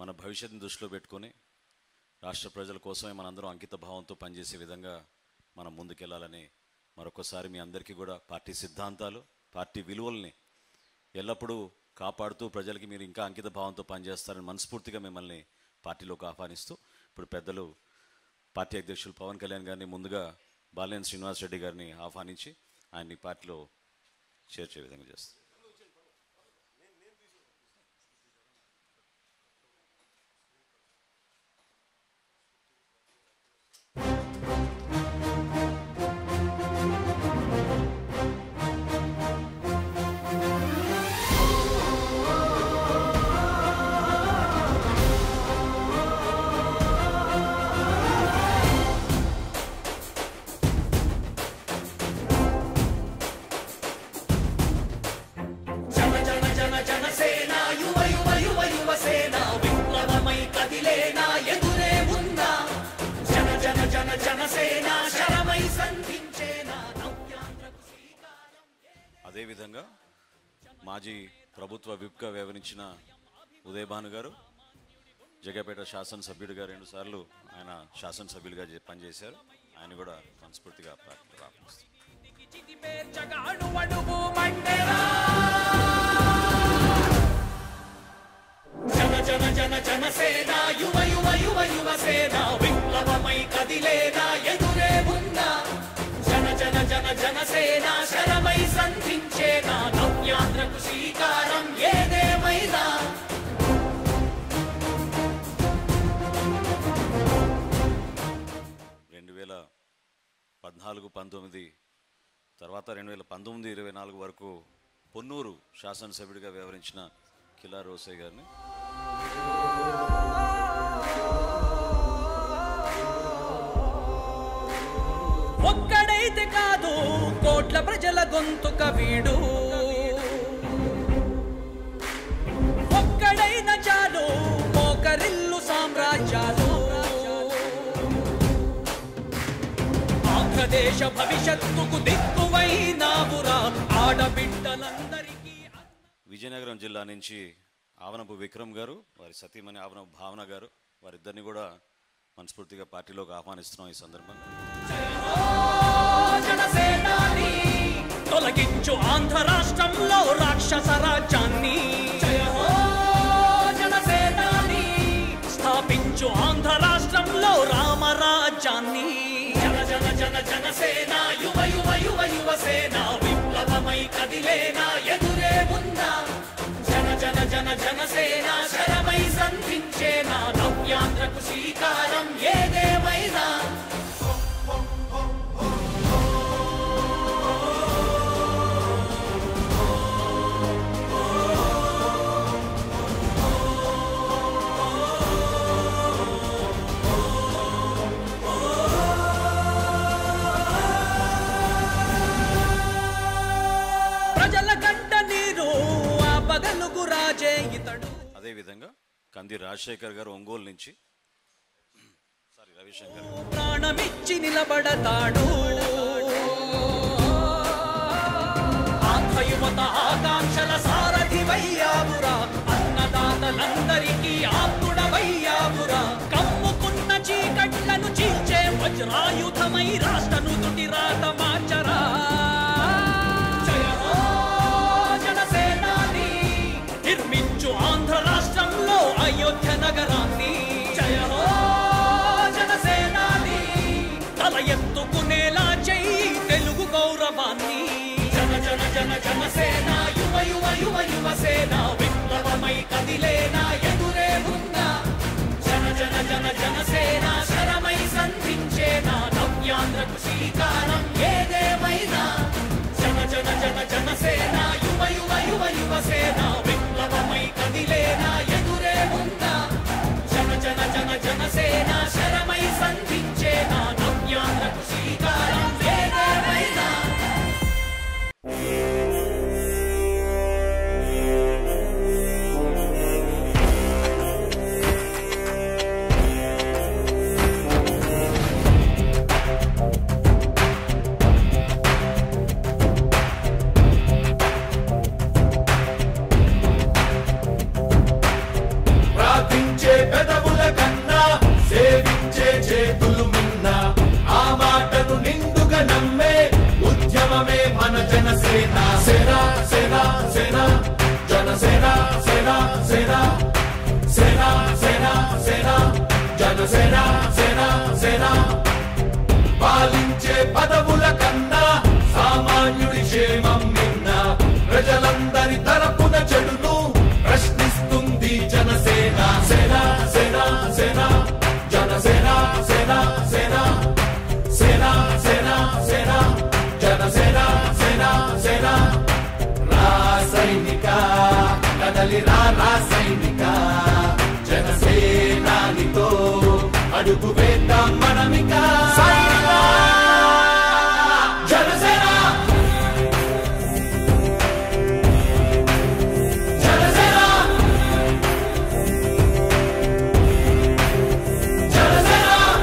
మన భవిష్యత్తుని దృష్టిలో పెట్టుకొని రాష్ట్ర ప్రజల కోసమే మనందరం అంకిత భావంతో పనిచేసే విధంగా మనం ముందుకెళ్ళాలని మరొకసారి మీ అందరికీ కూడా పార్టీ సిద్ధాంతాలు పార్టీ విలువల్ని ఎల్లప్పుడూ కాపాడుతూ ప్రజలకి మీరు ఇంకా అంకిత భావంతో పనిచేస్తారని మనస్ఫూర్తిగా మిమ్మల్ని పార్టీలోకి ఆహ్వానిస్తూ ఇప్పుడు పెద్దలు పార్టీ అధ్యక్షులు పవన్ కళ్యాణ్ గారిని ముందుగా బాలినేని శ్రీనివాస్ రెడ్డి గారిని ఆహ్వానించి ఆయన్ని పార్టీలో చేర్చే విధంగా చేస్తారు జన జన జన జనసేన యువ యువ యువ యువసేన విప్లవమై కదిలేనా ఎదురే ఉందా జన జన జన జనసేన శరమై సంధించేనా నవ్యాంధ్రకు శ్రీకారం అదేవిధంగా మాజీ ప్రభుత్వ విప్గా వ్యవహరించిన ఉదయభాను గారు జగపేట శాసనసభ్యుడిగా రెండుసార్లు ఆయన శాసనసభ్యులుగా చే- పనిచేశారు ఆయన కూడా మనస్ఫూర్తిగా పార్టీలో ఆహ్వానిస్తారు చితిపేర్చగా అణువణువు మండెరా జన జన జన జనసేన యువ యువ యువ యువసేన విప్లవమై కదిలేనా ఎదురే ఉందా జన జన జన జనసేన శరమై సంధించేనా నవ్యాంధ్రకు శ్రీకారం ఏదేమైనా రెండు వేల పద్నాలుగు పంతొమ్మిది తర్వాత రెండు వేల పంతొమ్మిది ఇరవై నాలుగు వరకు పొన్నూరు శాసనసభ్యుడిగా వ్యవహరించిన కిలా రోసే గారిని ఒక్కడైతే కాదు కోట్ల ప్రజల గొంతుక వీడు ఒక్కడైన చాలు మోకరిల్లు సామ్రాజ్యాలు ఆంధ్రదేశ భవిష్యత్తుకు దిక్కువైనావురా ఆడబిడ్డలందరికీ విజయనగరం జిల్లా నుంచి ఆవనపు విక్రమ్ గారు వారి సతీమణి ఆవనపు భావన గారు వారిద్దరిని కూడా మనస్ఫూర్తిగా పార్టీలోకి ఆహ్వానిస్తున్నాం ఈ సందర్భంగా జనసేనాని తొలగించు ఆంధ్ర రాష్ట్రంలో రాక్షస రాజ్యాన్ని జయ హో జనసేనాని స్థాపించు ఆంధ్ర రాష్ట్రంలో రామరాజ్యాన్ని జన జన జన జనసేన యువ యువ యువ యువసేన విప్లవమై కదిలేనా ఎదురే ఉందా జన జన జన జనసేన శరమై సంధించేనా నవ్యాంధ్రకు శ్రీకారం ఏదేమైనా ప్రజల కంట నీరు ఆ పగలుగు రాజే ఇతడు అదేవిధంగా కంది రాజశేఖర్ గారు ఒంగోలు నుంచి సారీ రవిశంకర్ గారు ప్రాణమిచ్చి నిలబడతాడు ఆంధ్ర యువత ఆకాంక్షల సారథివయ్యావురా అన్నదాతలందరికీ ఆత్ముడవయ్యావురా కమ్ముకున్న చీకట్లను చీల్చే వజ్రాయుధమై రాష్ట్రను తుటి రాత మార్చరా జయ హో జనసేనాని నిర్మించు ఆంధ్ర రాష్ట్రంలో అయోధ్య నగరాన్ని జయ హో జనసేనాని తల ఎత్తుకునేలా చెయ్యి తెలుగు గౌరవాన్ని జన జన జన జనసేన యువ యువ యువ యువసేన విప్లవ జనసేన సేన సేన పాలించే పదవుల కన్నా సామాన్యుడి క్షేమం నిన్న ప్రజలందరి తరపున చెడును ప్రశ్నిస్తుంది జనసేన సేన సేన సేన జనసేన సేన సేన సేన సేన సేన జనసేన సేన సేన రాసైనిక కదలి రా రాసైనిక జనసేనానితో అడుగు వేద్దాం మనమిక సైనిక జనసేన జనసేన జనసేన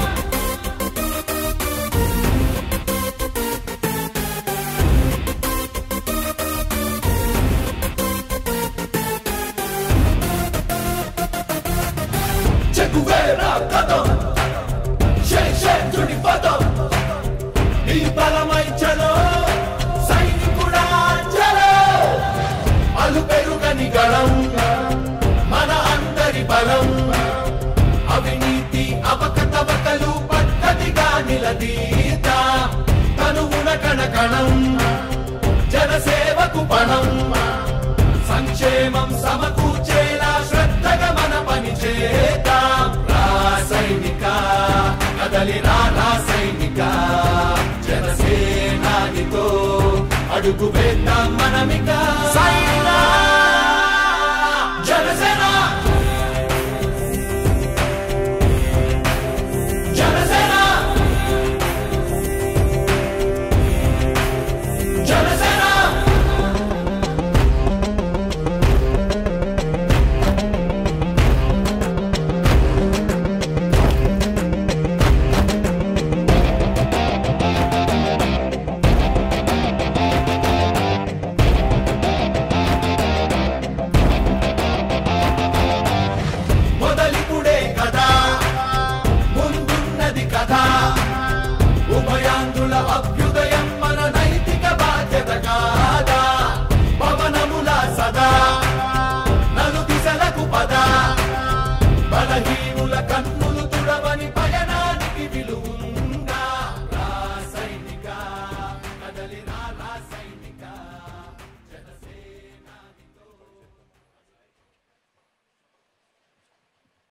చెక్కువేరా కథం శేషేంద్రుడి పదం నీ బలమై చలో సైనికుడా చలో అలు పెరుగని గళం మన అందరి బలం అవినీతి అవకతవకలు పద్ధతిగా నిలదీత తనువున కణకణం జనసేవకు పణం సంక్షేమం సమకూర్చేలా శ్రద్ధగా మన పని చేద్దాం రాసైనిక కదలి రా రాసైనిక జనసేనానితో అడుగు వేద్దాం మనమిక సైనిక జనసేన జనసేన జనసేన మొదలిపుడే కదా ముందున్నది కదా ఉభయాంధ్రుల అభ్యుదయం మన నైతిక బాధ్యత కాదా పవనముల సదా నలు దిశలకు పద బలహీనుల కన్ను